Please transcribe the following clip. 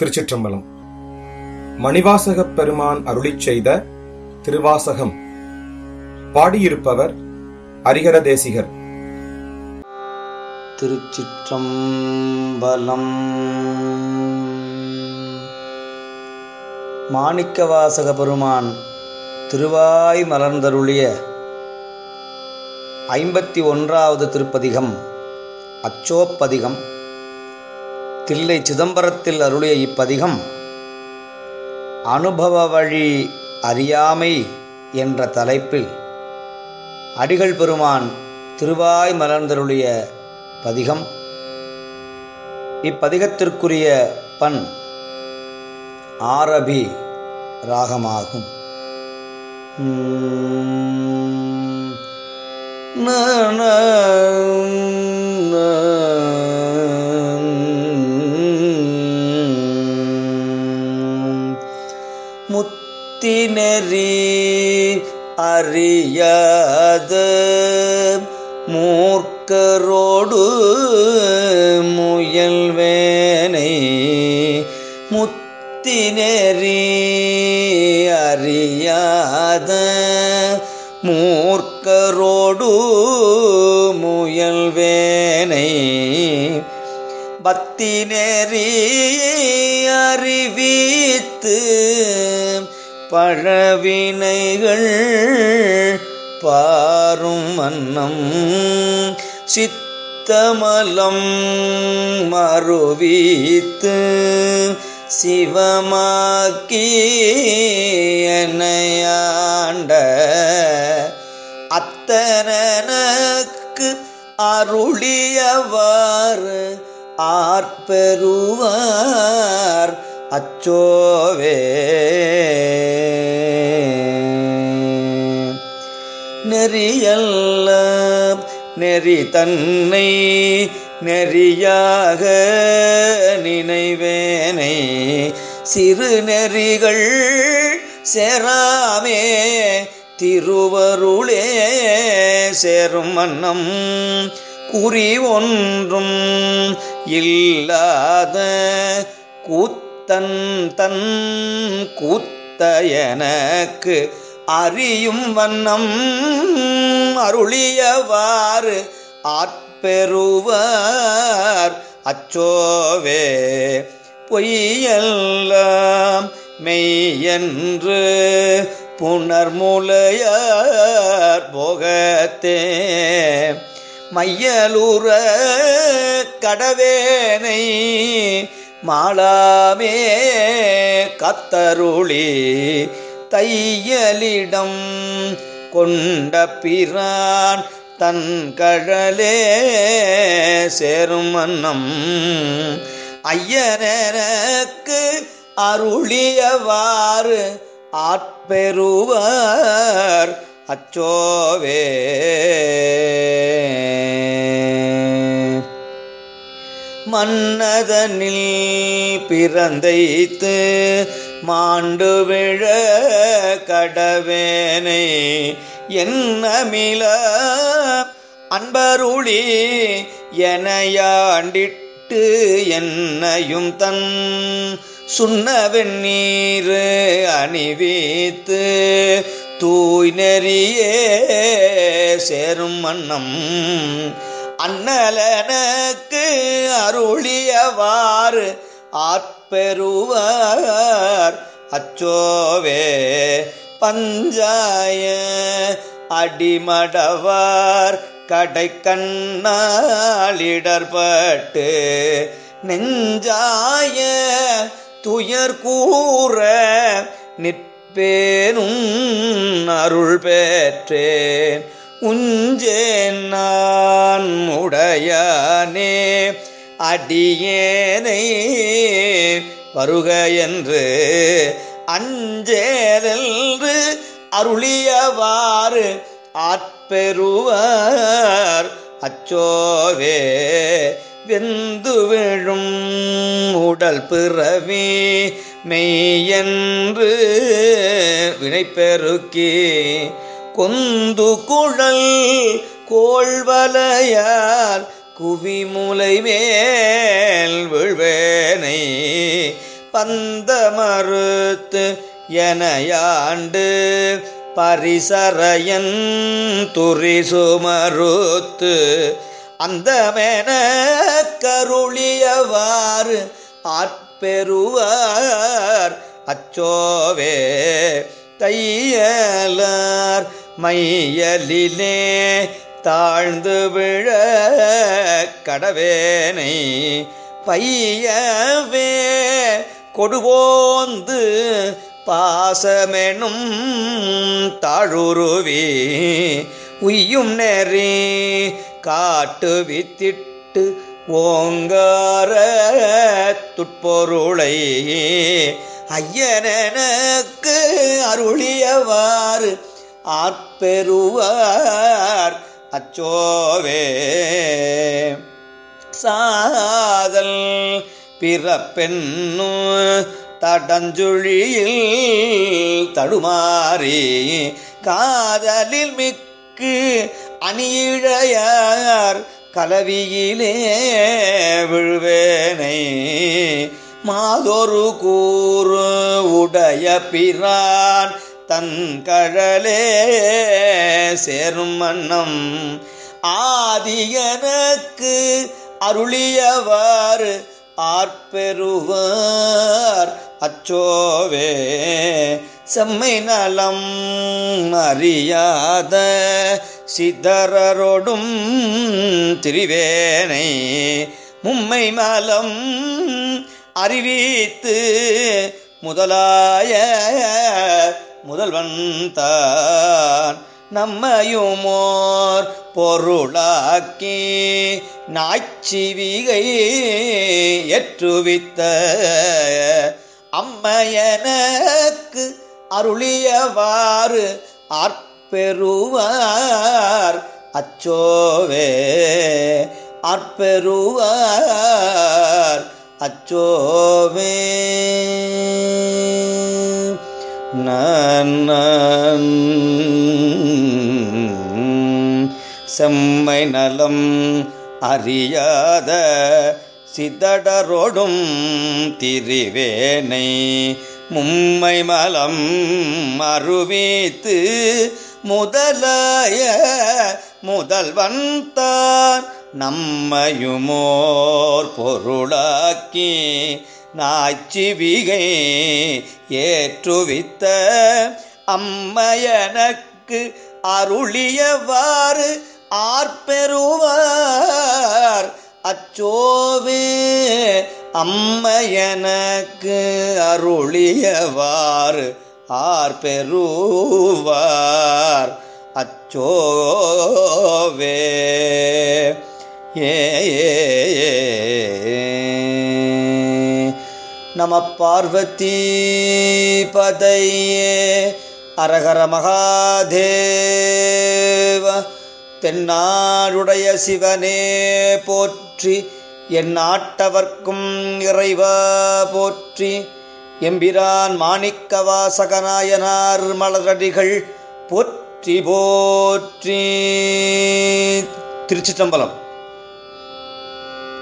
திருச்சிற்றம்பலம் மணிவாசகப் பெருமான் அருளிச் செய்த திருவாசகம் பாடியிருப்பவர் அரிகர தேசிகர் திருச்சிற்றம்பலம் மாணிக்கவாசக பெருமான் திருவாய் மலர்ந்தருளிய ஐம்பத்தி ஒன்றாவது திருப்பதிகம் அச்சோப்பதிகம் தில்லை சிதம்பரத்தில் அருளிய இப்பதிகம் அனுபவ வழி அறியாமை என்ற தலைப்பில் அடிகள் பெருமான் திருவாய் மலர்ந்தருளிய பதிகம் இப்பதிகத்திற்குரிய பண் ஆரபி ராகமாகும் உம், ந, ந, ந. முத்தி நெறி அறியாத மூர்க்கரோடு முயல்வேனை முத்தி நெறி அறியாத மூர்க்கரோடு முயல்வேனை பக்தி நெறி அறிவித்து பழவினைகள் பாரும் வண்ணம் சித்தமலம் மறுவித்து சிவமாக்கி என்னையாண்ட அத்தனக்கு அருளியவாறு ஆர்ப்பெறுவார் அச்சோவே நெறியல்ல நெறி தன்னை நெறியாக நினைவேனை சிறு நெறிகள் சேராமே திருவருளே சேரும் வண்ணம் குறி ஒன்றும் இல்லாத கூத்தன் தன் கூத்த எனக்கு அறியும் வண்ணம் அருளியவாறு ஆட்பெறுவார் அச்சோவே பொய்யெல்லாம் மெய்யென்று புனர்முலையார் போகத்தே மையலூர கடவேனை மாளாமே கத்தருளி தையலிடம் கொண்ட பிரான் தன் கழலே சேரும் வண்ணம் ஐயனக்கு அருளியவாறு ஆட்பெறுவார் அச்சோவே மன்னதனில் பிறந்தைத்து மாண்டு விழ கடவேனை என்னமில அன்பருளி எனையாண்டிட்டு என்னையும் தன் சுண்ண வெந்நீர் அணிவித்து தூய் நெறியே சேரும் வண்ணம் அண்ணலனக்கு அருளியவாறு ஆட்பெறுவார் அச்சோவே பஞ்சாய அடிமடவார் கடை கண்ணாலிடர்பட்டு நெஞ்சாய துயர் கூற நிற்பேனும் அருள் பெற்றேன் உஞ்சேன் நான் உடையானே அடியேனை வருக என்று அஞ்சேலென்று அருளியவாறு ஆட்பெறுவார் அச்சோவே வெந்து விழும் உடல் பிறவி மெய்யென்று வினைப்பெருக்கி கொந்து குழல் கோள்வலையார் குவிமுலை மேல் விழ்வேனை பந்த மறுத்து எனையாண்டு பரிசரையன் துரிசு மறுத்து அந்த மேன கருளியவாறு ஆட்பெறுவார் அச்சோவே தையலார் மையலிலே தாழ்ந்து விழ கடவேனை பையவே கொடுவோந்து பாசமெனும் தாழுருவி உய்யும் நெறி காட்டு வித்திட்டு ஓங்கார துட்பொருளை ஐயனக்கு அருளியவாறு ஆட்பெறுவார் அச்சோவே சாதல் பிறப்பென்னு தடஞ்சுழியில் தடுமாறி காதலில் மிக்கு அணியிழையார் கலவியிலே விழுவேனை மாதொரு கூறு உடைய பிரான் தன் கழலே சேரும் மன்னம் ஆதியனக்கு அருளியவாறு ஆர்பெறுவார் அச்சோவே செம்மை நலம் அறியாத சிதறரொடும் திரிவேனை மும்மை மலம் அறிவித்து முதலாய முதல்வன் தான் நம்மையுமோர் பொருளாக்கி நாய்ச்சிவிகை ஏற்றுவித்த அம்மையனக்கு அருளியவாறு ஆர்பெறுவார் அச்சோவே ஆர்பெறுவார் அச்சோவே நான் செம்மை நலம் அறியாத சிதடரோடும் திரிவேனை மும்மை மலம் அருவித்து முதலாய முதல்வன் தான் நம்மையுமோர் பொருளாக்கி நாய்ச்சிவிகை ஏற்றுவித்த அம்மையனக்கு அருளியவாறு ஆர்பெறுவார் அச்சோவே அம்மையனக்கு அருளியவாறு ஆர்பெறுவார் அச்சோவே ஏ நம பார்வதி பதையே அரகர மகாதேவ தென்னாடுடைய சிவனே போற்றி என் நாட்டவர்க்கும் இறைவா போற்றி எம்பிரான் மாணிக்கவாசகநாயனார் மலரடிகள் போற்றி போற்றி திருச்சிற்றம்பலம்